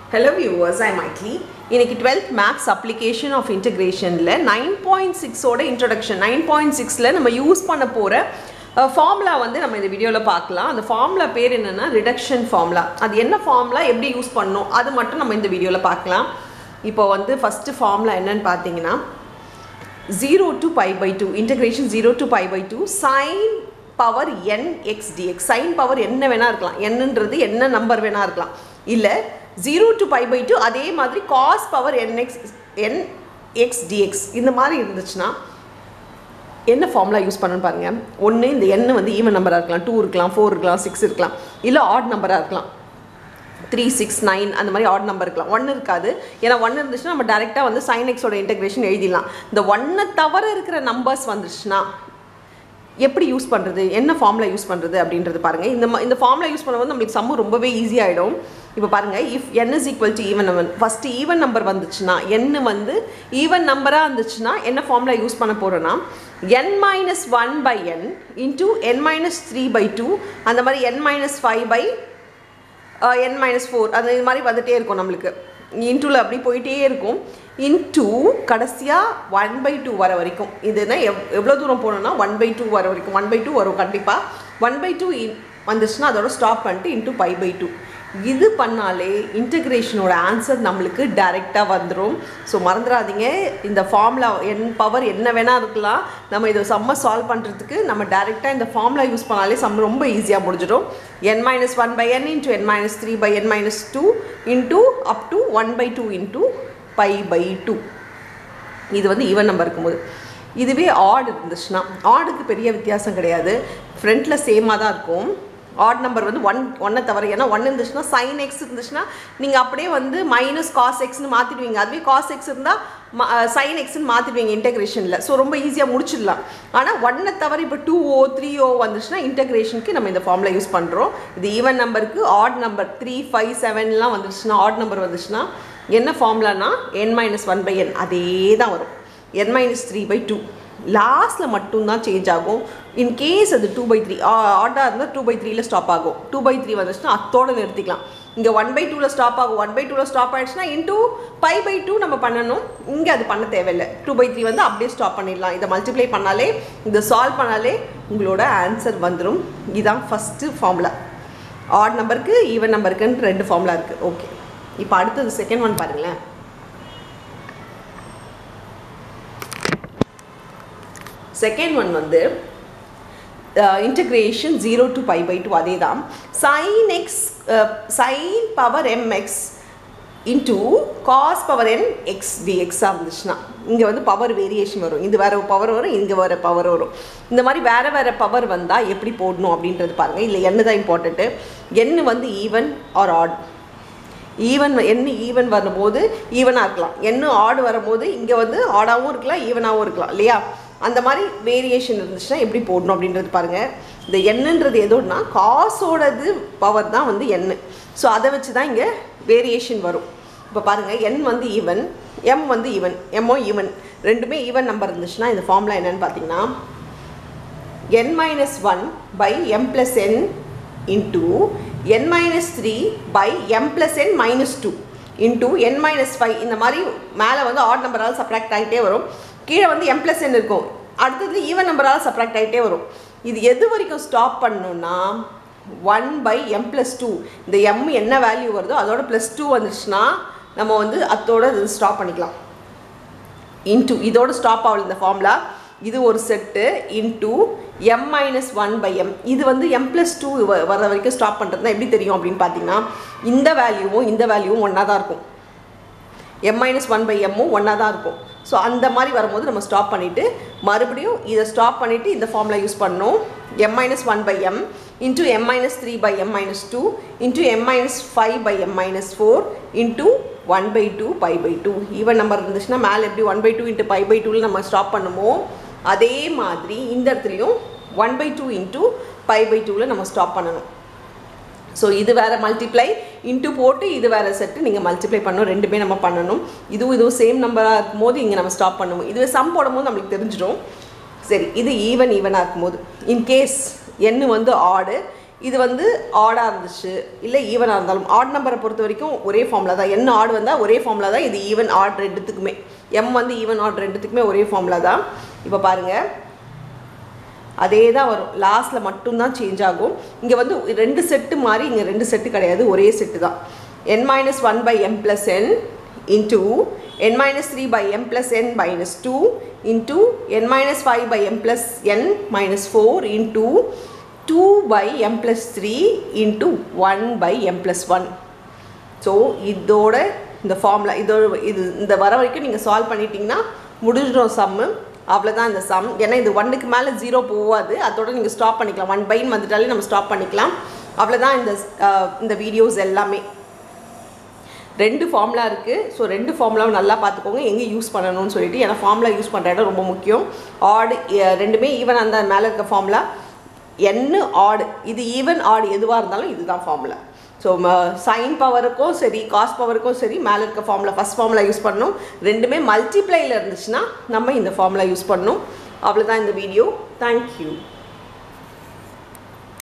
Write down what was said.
hello viewers ஐ மைட்லி இன்னைக்கு டுவெல்த் மேக்ஸ் அப்ளிகேஷன் ஆஃப் இன்டகிரேஷனில் நைன் பாயிண்ட் சிக்ஸோட இன்ட்ரடக்ஷன் நைன் பாயிண்ட் சிக்ஸில் நம்ம யூஸ் பண்ண போகிற ஃபார்முலா வந்து நம்ம இந்த வீடியோவில் பார்க்கலாம் அந்த ஃபார்முலா பேர் என்னென்னா ரிடக்ஷன் ஃபார்முலா அது என்ன ஃபார்முலா எப்படி யூஸ் பண்ணணும் அது மட்டும் நம்ம இந்த வீடியோவில் பார்க்கலாம் இப்போ வந்து ஃபஸ்ட்டு ஃபார்முலா என்னன்னு பார்த்தீங்கன்னா zero to pi by two integration zero to pi by two sine power n x dx sine power என்ன வேணா இருக்கலாம் என்னன்றது என்ன நம்பர் வேணா இருக்கலாம் இல்லை zero to pi by two அதே மாதிரி cos power n x n x dx இந்த மாதிரி இருந்துச்சுன்னா என்ன ஃபார்முலா யூஸ் பண்ணணும்னு பாருங்க ஒன்று இந்த எண் வந்து ஈவன் நம்பராக இருக்கலாம் டூ இருக்கலாம் ஃபோர் இருக்கலாம் சிக்ஸ் இருக்கலாம் இல்லை ஆட் நம்பராக இருக்கலாம் த்ரீ சிக்ஸ் நைன் அந்த மாதிரி ஆட் நம்பர் இருக்கலாம் ஒன்று இருக்காது ஏன்னா ஒன்று இருந்துச்சுன்னா நம்ம டேரெக்டாக வந்து சைன் எக்ஸோட இன்டெகிரேஷன் எழுதிடலாம் இந்த ஒன்றை தவிர இருக்கிற நம்பர்ஸ் வந்துச்சுன்னா எப்படி யூஸ் பண்ணுறது என்ன ஃபார்முலா யூஸ் பண்ணுறது அப்படின்றது பாருங்கள் இந்த ம- இந்த ஃபார்முலா யூஸ் பண்ணும்போது நம்மளுக்கு சம்மு ரொம்பவே ஈஸியாகிடும் இப்போ பாருங்கள் if n is equal to even number first even number வந்துச்சுன்னா n வந்து ஈவன் நம்பராக இருந்துச்சுன்னா என்ன ஃபார்முலா யூஸ் பண்ண போகிறோன்னா n minus one by n into n minus three by two அந்த மாதிரி n minus five by n minus four அது இது மாதிரி வந்துட்டே இருக்கும் நம்மளுக்கு இன்டூவில் அப்படி போயிட்டே இருக்கும் இன்டூ கடைசியாக ஒன் பை டூ வர வரைக்கும் இதுனா எவ் எவ்வளோ தூரம் போகணுன்னா ஒன் பை டூ வர வரைக்கும் ஒன் பை டூ வரும் கண்டிப்பாக ஒன் பை டூ வந்துச்சுன்னா அதோட ஸ்டாப் பண்ணிட்டு இன்டூ பை பை டூ இது பண்ணாலே இன்டகிரேஷனோட ஆன்சர் நம்மளுக்கு டைரெக்டாக வந்துடும் ஸோ மறந்துடாதீங்க இந்த ஃபார்முலா என் பவர் என்ன வேணால் இருக்கலாம் நம்ம இதை செம்ம சால்வ் பண்ணுறதுக்கு நம்ம டைரெக்டாக இந்த ஃபார்முலா யூஸ் பண்ணாலே சம் ரொம்ப ஈஸியாக முடிஞ்சிடும் n minus one by n into n minus three by n minus two into up to one by two into pi by two இது வந்து ஈவன் நம்பர் இருக்கும்போது இதுவே ஆட் இருந்துச்சுன்னா ஆடுக்கு பெரிய வித்தியாசம் கிடையாது ஃப்ரண்ட்டில் சேமாக தான் இருக்கும் ஆட் நம்பர் வந்து ஒன் ஒன்னை தவிர ஏன்னா ஒன் இருந்துச்சுன்னா சைன் எக்ஸ் இருந்துச்சுன்னா நீங்கள் அப்படியே வந்து மைனஸ் காஸ் எக்ஸ்னு மாற்றிடுவீங்க அதுவே காஸ் எக்ஸ் இருந்தால் சைன் எக்ஸ்னு மாற்றிடுவீங்க இன்டெகிரேஷனில் ஸோ ரொம்ப ஈஸியாக முடிச்சிடலாம் ஆனால் ஒன்னை தவிர இப்போ டூ ஓ த்ரீ ஓ வந்துச்சுன்னா இன்டெகிரேஷனுக்கு நம்ம இந்த ஃபார்முலா யூஸ் பண்ணுறோம் இது ஈவன் நம்பருக்கு ஆட் நம்பர் த்ரீ ஃபைவ் செவன்லாம் வந்துச்சுன்னா ஆட் நம்பர் வந்துச்சுன்னா என்ன ஃபார்முலானா n minus one by n அதே தான் வரும் n minus three by two லாஸ்ட்டில் மட்டும்தான் சேஞ்ச் ஆகும் இன் கேஸ் அது டூ பை த்ரீ ஆர்டாக இருந்தால் டூ பை த்ரீல ஸ்டாப் ஆகும் டூ பை த்ரீ வந்துச்சுன்னா அத்தோட நிறுத்திக்கலாம் இங்கே ஒன் பை டூவில் ஸ்டாப் ஆகும் ஒன் பை டூவில் ஸ்டாப் ஆயிடுச்சுன்னா இன்டூ பை பை டூ நம்ம பண்ணணும் இங்கே அது பண்ண தேவையில்லை டூ பை த்ரீ வந்து அப்படியே ஸ்டாப் பண்ணிடலாம் இதை மல்டிப்ளை பண்ணாலே இதை சால்வ் பண்ணாலே உங்களோட ஆன்சர் வந்துடும் இதுதான் ஃபஸ்ட்டு ஃபார்முலா ஆட் நம்பருக்கு ஈவன் நம்பருக்குன்னு ரெண்டு ஃபார்முலா இருக்குது ஓகே இப்போ அடுத்தது செகண்ட் ஒன் பாருங்களேன் செகண்ட் ஒன் வந்து integration zero to pi by two அதே தான் sine x sine power m x into cos power n x டிஎக்ஸாக இருந்துச்சுன்னா இங்கே வந்து பவர் வேரியேஷன் வரும் இது வேறு பவர் வரும் இங்கே வேறு பவர் வரும் இந்த மாதிரி வேறு வேறு பவர் வந்தால் எப்படி போடணும் அப்படின்றது பாருங்கள் இல்லை என்ன தான் இம்பார்ட்டண்ட்டு என்ன வந்து ஈவன் ஆர் ஆட் ஈவன் என்ன ஈவன் வரும்போது ஈவனாக இருக்கலாம் என்ன ஆடு வரும்போது இங்கே வந்து ஆடாகவும் இருக்கலாம் ஈவனாகவும் இருக்கலாம் இல்லையா அந்த மாதிரி வேரியேஷன் இருந்துச்சுன்னா எப்படி போடணும் அப்படின்றது பாருங்கள் இந்த எண்ணுன்றது எதோன்னா காசோடது பவர் தான் வந்து எண்ணு ஸோ அதை வச்சு தான் இங்கே வேரியேஷன் வரும் இப்போ பாருங்கள் என் வந்து ஈவன் எம் வந்து ஈவன் எம்மோ ஈவன் ரெண்டுமே ஈவன் நம்பர் இருந்துச்சுன்னா இந்த ஃபார்முலா என்னன்னு பார்த்தீங்கன்னா n minus 1 by m plus n into n minus 3 by m plus n minus 2 into n minus 5 இந்த மாதிரி மேலே வந்து ஆட் நம்பரால் சப்ராக்ட் ஆகிட்டே வரும் கீழே வந்து m plus n இருக்கும் அடுத்தது ஈவன் நம்பரால் சப்ராக்ட் ஆகிட்டே வரும் இது எது வரைக்கும் ஸ்டாப் பண்ணணும்னா one by m plus two இந்த எம் என்ன வேல்யூ வருதோ அதோட ப்ளஸ் டூ வந்துச்சுன்னா நம்ம வந்து அதோட இது ஸ்டாப் பண்ணிக்கலாம் இன்டூ இதோட ஸ்டாப் ஆகல இந்த ஃபார்முலா இது ஒரு set into m minus one by m இது வந்து எம் ப்ளஸ் டூ வர வரைக்கும் ஸ்டாப் பண்ணுறதுனா எப்படி தெரியும் அப்படின்னு பார்த்தீங்கன்னா இந்த வேல்யூவும் இந்த வேல்யூவும் ஒன்றா தான் இருக்கும் எம் மைனஸ் ஒன் பை எம்மும் ஒன்றா தான் இருக்கும் ஸோ அந்த மாதிரி வரும்போது நம்ம ஸ்டாப் பண்ணிவிட்டு மறுபடியும் இதை ஸ்டாப் பண்ணிவிட்டு இந்த ஃபார்முலா யூஸ் பண்ணணும் m minus one by m into m minus three by m minus two into m minus five by m minus four into one by two pi by two even number இருந்துச்சுன்னா மேலே எப்படி one by two into pi by டூவில் நம்ம stop பண்ணுமோ அதே மாதிரி இந்த இடத்துலையும் one by two into pi by டூவில் நம்ம ஸ்டாப் பண்ணணும் ஸோ இது வேறு மல்டிப்ளை இன்ட்டு போட்டு இது வேறு செட்டு நீங்கள் மல்டிப்ளை பண்ணணும் ரெண்டுமே நம்ம பண்ணணும் இதுவும் இதுவும் சேம் நம்பராக இருக்கும்போது இங்கே நம்ம ஸ்டாப் பண்ணுவோம் இதுவே சம் போடும்போது நம்மளுக்கு தெரிஞ்சிடும் சரி இது ஈவன் ஈவனாக இருக்கும்போது இன்கேஸ் எண்ணு வந்து ஆடு இது வந்து ஆடாக இருந்துச்சு இல்லை ஈவனாக இருந்தாலும் ஆட் நம்பரை பொறுத்த வரைக்கும் ஒரே ஃபார்முலா தான் என்ன ஆட் வந்தால் ஒரே ஃபார்முலா தான் இது ஈவன் ஆட் ரெண்டுத்துக்குமே எம் வந்து ஈவன் ஆட் ரெண்டுத்துக்குமே ஒரே ஃபார்முலா தான் இப்போ பாருங்கள் அதே தான் வரும் லாஸ்ட்டில் மட்டும்தான் சேஞ்ச் ஆகும் இங்கே வந்து ரெண்டு செட்டு மாதிரி இங்கே ரெண்டு செட்டு கிடையாது ஒரே செட்டு தான் n minus one by m plus n into n minus three by m plus n minus two into n minus five by m plus n minus four into two by m plus three into one by m plus one so இதோட இந்த formula இதோட இது இந்த வர வரைக்கும் நீங்கள் solve பண்ணிட்டீங்கன்னா முடிஞ்சிடும் சம்மு அவ்வளோதான் இந்த சம் ஏன்னா இது ஒன்றுக்கு மேலே ஜீரோ போகாது அதோட நீங்கள் ஸ்டாப் பண்ணிக்கலாம் ஒன் பைன்னு வந்துட்டாலே நம்ம ஸ்டாப் பண்ணிக்கலாம் அவ்வளோதான் இந்த அஹ், இந்த வீடியோஸ் எல்லாமே ரெண்டு ஃபார்முலா இருக்குது ஸோ ரெண்டு ஃபார்முலாவும் நல்லா பார்த்துக்கோங்க எங்கே யூஸ் பண்ணணும்னு சொல்லிட்டு ஏன்னா ஃபார்முலா யூஸ் பண்ணுற இடம் ரொம்ப முக்கியம் ஆடு ரெண்டுமே ஈவன் அந்த மேலே இருக்க ஃபார்முலா என்ன ஆடு இது ஈவன் ஆடு எதுவாக இருந்தாலும் இதுதான் ஃபார்முலா ஸோ சைன் பவருக்கும் சரி காஸ் பவருக்கும் சரி மேலே இருக்க ஃபார்முலா ஃபஸ்ட் ஃபார்முலா யூஸ் பண்ணணும் ரெண்டுமே மல்டிப்ளையில் இருந்துச்சுன்னா நம்ம இந்த ஃபார்முலா யூஸ் பண்ணணும் அவ்வளோதான் இந்த வீடியோ தேங்க்யூ